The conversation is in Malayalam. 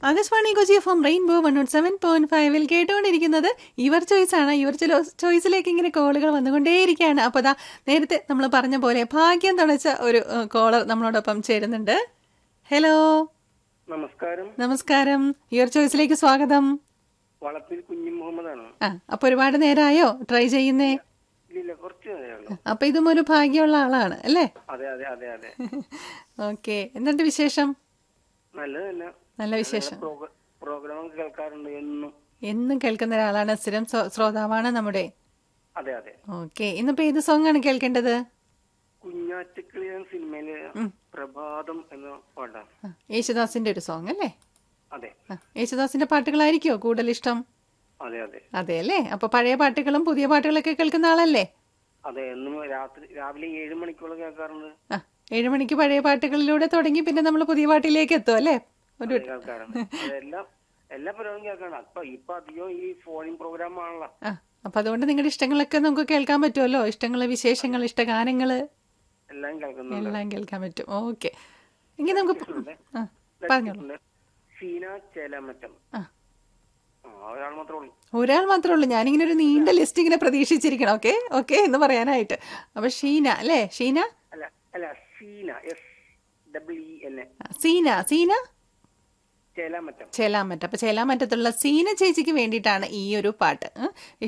Akashvani Kochi F M rainbow one nought seven point ഫൈവിൽ കേട്ടുകൊണ്ടിരിക്കുന്നത് യുവർ ചോയ്സ് ആണ് യുവർ ചോയ്സിലേക്ക് ഇങ്ങനെ കോളുകൾ വന്നുകൊണ്ടേയിരിക്കുകയാണ് അപ്പോൾ അതാ നേരത്തെ നമ്മൾ പറഞ്ഞ പോലെ ഭാഗ്യം തുണച്ച ഒരു കോളർ നമ്മളോടൊപ്പം ചേരുന്നുണ്ട് ഹലോ നമസ്കാരം നമസ്കാരം യുവർ ചോയ്സിലേക്ക് സ്വാഗതം വളപ്പിൽ കുഞ്ഞു മുഹമ്മദാണ് ആ അപ്പൊ ഒരുപാട് നേരമായോ ട്രൈ ചെയ്യുന്നേ ഇല്ല കുറച്ച് നേരമുള്ളൂ അപ്പൊ ഇതും ഒരു ഭാഗ്യമുള്ള ആളാണ് അല്ലേ അതെ അതെ അതെ അതെ ഓക്കെ എന്തുണ്ട് വിശേഷം നല്ലത് തന്നെ നല്ല വിശേഷം പ്രോഗ്രാം കേൾക്കാറുണ്ട് എന്നും എന്നും കേൾക്കുന്ന ഒരാളാണ് സ്ഥിരം സ്വ- ശ്രോതാവാണ് നമ്മുടെ അതെ അതെ ഓക്കെ ഇന്നിപ്പോ ഏത് സോങ് ആണ് കേൾക്കേണ്ടത് കുഞ്ഞാറ്റുക്കിളി എന്ന സിനിമയില് പ്രഭാതം എന്ന പാട്ടാണ് ആ, യേശുദാസിന്റെ ഒരു സോങ് അല്ലേ അതെ ആ, യേശുദാസിന്റെ പാട്ടുകളായിരിക്കോ കൂടുതൽ ഇഷ്ടം അതെ അതെ അതെ അല്ലേ അപ്പൊ പഴയ പാട്ടുകളും പുതിയ പാട്ടുകളൊക്കെ കേൾക്കുന്ന ആളല്ലേ അതെ എന്നും രാത്രി രാവിലെ ഏഴ് മണിക്കുള്ള കേൾക്കാറുണ്ട് ആ ഏഴു മണിക്ക് പഴയ പാട്ടുകളിലൂടെ തുടങ്ങി പിന്നെ നമ്മൾ പുതിയ പാട്ടിലേക്ക് എത്തും അല്ലേ ഒരു അതെ, കേൾക്കാറുണ്ട് അതെല്ലാം എല്ലാ പരിപാടിയും കേൾക്കാറുണ്ട് അപ്പൊ ഇപ്പൊ അധികം ഈ ഫോണിൻ പ്രോഗ്രാം ആണല്ലോ ആ അപ്പൊ അതുകൊണ്ട് നിങ്ങളുടെ ഇഷ്ടങ്ങളൊക്കെ നമുക്ക് കേൾക്കാൻ പറ്റുമല്ലോ ഇഷ്ടങ്ങള് വിശേഷങ്ങൾ ഇഷ്ടഗാനങ്ങള് എല്ലാം കേൾക്കുന്നുണ്ട് എല്ലാം കേൾക്കാൻ പറ്റും ഓക്കെ എങ്കിൽ നമുക്ക് ആ പറഞ്ഞോളൂ ഷീന ചേലാമറ്റം ആ ആ ഒരാൾ മാത്രമേ ഉള്ളൂ ഒരാൾ മാത്രമേ ഉള്ളൂ ഞാനിങ്ങനെ ഒരു നീണ്ട ലിസ്റ്റ് ഇങ്ങനെ പ്രതീക്ഷിച്ചിരിക്കണം ഓക്കെ ഓക്കെ എന്ന് പറയാനായിട്ട് അപ്പൊ ഷീന അല്ലേ ഷീന അല്ല അല്ല Seena S W E N A ആ, സീന സീന ചേലാമറ്റം ചേലാമറ്റം അപ്പൊ ചേലാമറ്റത്തുള്ള സീന ചേച്ചിക്ക് വേണ്ടിയിട്ടാണ് ഈ ഒരു പാട്ട് ഉം.